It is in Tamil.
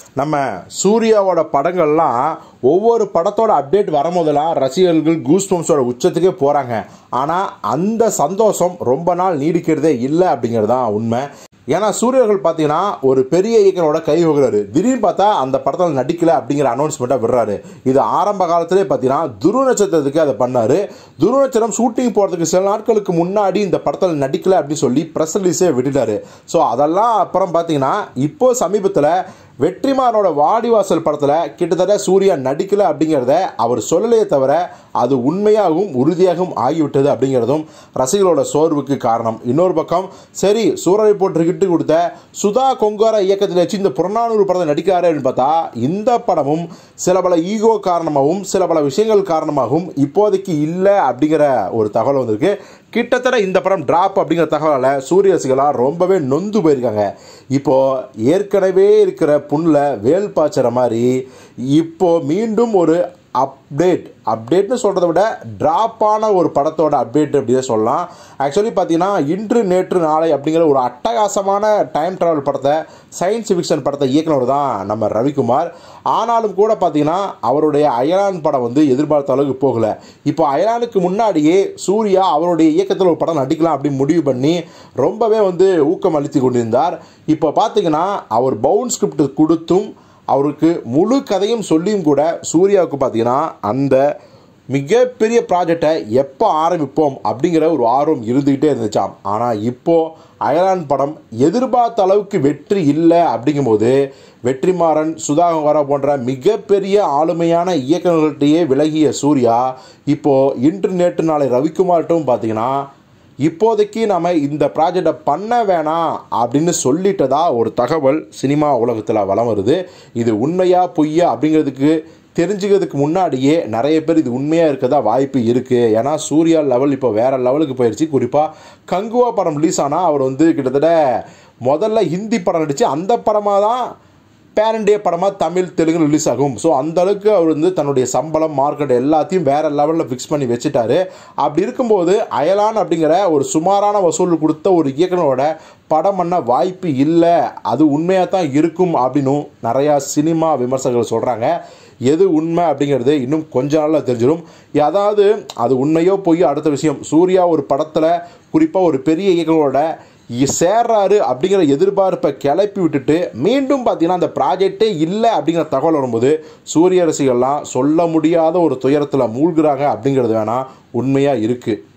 நம்ம சூர்யாவோட படங்கள்லாம் ஒவ்வொரு படத்தோட அப்டேட் வரும்போதெல்லாம் ரசிகர்கள் கூஸ்பம்ஸோட உச்சத்துக்கே போகிறாங்க ஆனால் அந்த சந்தோஷம் ரொம்ப நாள் நீடிக்கிறதே இல்லை அப்படிங்கிறது தான் உண்மை ஏன்னா சூரியர்கள் பார்த்தீங்கன்னா ஒரு பெரிய இயக்கனோட கை வகுறாரு திடீர்னு பார்த்தா அந்த படத்தில் நடிக்கல அப்படிங்கிற அனௌன்ஸ்மெண்ட்டை விடுறாரு இது ஆரம்ப காலத்திலே பார்த்தீங்கன்னா துருவ நட்சத்திரத்துக்கு அதை பண்ணாரு துருவ நட்சத்திரம் ஷூட்டிங் போகிறதுக்கு சில நாட்களுக்கு முன்னாடி இந்த படத்தில் நடிக்கல அப்படின்னு சொல்லி ப்ரெஸ் ரிலீஸே விட்டுட்டாரு ஸோ அதெல்லாம் அப்புறம் பார்த்தீங்கன்னா இப்போ சமீபத்தில் வெற்றிமாறனோட வாடிவாசல் படத்தில் கிட்டத்தட்ட சூர்யா நடிக்கல அப்படிங்கிறத அவர் சொல்லலையே தவிர அது உண்மையாகவும் உறுதியாகவும் ஆகிவிட்டது அப்படிங்கிறதும் ரசிகர்களோட சோர்வுக்கு காரணம் இன்னொரு பக்கம் சரி சூரரை போட்டு கிட்டு கொடுத்த சுதா கொங்கார இயக்கத்தில் வச்சு இந்த புறநானூறு படத்தை நடிக்காரு அப்படின்னு பார்த்தா இந்த படமும் சில பல ஈகோ காரணமாகவும் சில பல விஷயங்கள் காரணமாகவும் இப்போதைக்கு இல்லை அப்படிங்கிற ஒரு தகவல் வந்திருக்கு கிட்டத்தட்ட இந்த படம் டிராப் அப்படிங்கிற தகவலால் சூரிய ரசிகளாக ரொம்பவே நொந்து போயிருக்காங்க இப்போது ஏற்கனவே இருக்கிற புண்ணில் வேல் பாய்ச்சற மாதிரி இப்போ மீண்டும் ஒரு அப்டேட் அப்டேட்னு சொல்கிறத விட ட்ராப்பான ஒரு படத்தோட அப்டேட் அப்படியே சொல்லலாம் ஆக்சுவலி பார்த்தீங்கன்னா இன்று நேற்று நாளை அப்படிங்கிற ஒரு அட்டகாசமான டைம் ட்ராவல் படத்தை சயின்ஸ் ஃபிக்ஷன் படத்தை இயக்குனர் தான் நம்ம ரவிக்குமார் ஆனாலும் கூட பார்த்தீங்கன்னா அவருடைய அயலான் படம் வந்து எதிர்பார்த்த அளவுக்கு போகலை இப்போ அயலானுக்கு முன்னாடியே சூர்யா அவருடைய இயக்கத்தில் ஒரு படம் நடிக்கலாம் அப்படின்னு முடிவு பண்ணி ரொம்பவே வந்து ஊக்கம் அளித்து கொண்டிருந்தார் இப்போ பார்த்தீங்கன்னா அவர் பவுன் ஸ்கிரிப்ட் கொடுத்தும் அவருக்கு முழு கதையும் சொல்லியும் கூட சூர்யாவுக்கு பார்த்தீங்கன்னா அந்த மிகப்பெரிய ப்ராஜெக்டை எப்போ ஆரம்பிப்போம் அப்படிங்கிற ஒரு ஆர்வம் இருந்துக்கிட்டே இருந்துச்சாம் ஆனால் இப்போது அயலான் படம் எதிர்பார்த்த அளவுக்கு வெற்றி இல்லை அப்படிங்கும்போது வெற்றிமாறன் சுதாகரா போன்ற மிகப்பெரிய ஆளுமையான இயக்குநர்கள்ட்டையே விலகிய சூர்யா இப்போது இன்று நேற்று நாளை ரவிக்குமார்ட்டும் பார்த்தீங்கன்னா இப்போதைக்கு நம்ம இந்த ப்ராஜெக்டை பண்ண வேணாம் அப்படின்னு சொல்லிட்டதா ஒரு தகவல் சினிமா உலகத்தில் வலம் வருது இது உண்மையா பொய்யா அப்படிங்கிறதுக்கு தெரிஞ்சுக்கிறதுக்கு முன்னாடியே நிறைய பேர் இது உண்மையாக இருக்கதா வாய்ப்பு இருக்குது ஏன்னா சூர்யா லெவல் இப்போ வேறு லெவலுக்கு போயிடுச்சு குறிப்பாக கங்குவா படம் ரிலீஸ் ஆனால் அவர் வந்து கிட்டத்தட்ட முதல்ல ஹிந்தி படம் நடித்து அந்த படமாக தான் பேர் இண்டியா படமாக தமிழ் தெலுங்கு ரிலீஸ் ஆகும் ஸோ அந்த அளவுக்கு அவர் வந்து தன்னுடைய சம்பளம் மார்க்கெட் எல்லாத்தையும் வேறு லெவலில் ஃபிக்ஸ் பண்ணி வச்சுட்டாரு அப்படி இருக்கும்போது அயலான் அப்படிங்கிற ஒரு சுமாரான வசூல் கொடுத்த ஒரு இயக்குனரோட படம் பண்ண வாய்ப்பு இல்லை அது உண்மையாக தான் இருக்கும் அப்படின்னும் நிறையா சினிமா விமர்சகர்கள் சொல்கிறாங்க எது உண்மை அப்படிங்கிறது இன்னும் கொஞ்ச நாளில் தெரிஞ்சிடும் அதாவது அது உண்மையோ பொய்யோ அடுத்த விஷயம் சூர்யா ஒரு படத்தில் குறிப்பாக ஒரு பெரிய இயக்குனரோட சேர்றாரு அப்படிங்கிற எதிர்பார்ப்பை கிளப்பி விட்டுட்டு மீண்டும் பார்த்தீங்கன்னா அந்த ப்ராஜெக்டே இல்லை அப்படிங்கிற தகவல் வரும்போது சூரிய ரசிகர்லாம் சொல்ல முடியாத ஒரு துயரத்தில் மூழ்கிறாங்க அப்படிங்கிறது வேணால் உண்மையாக இருக்குது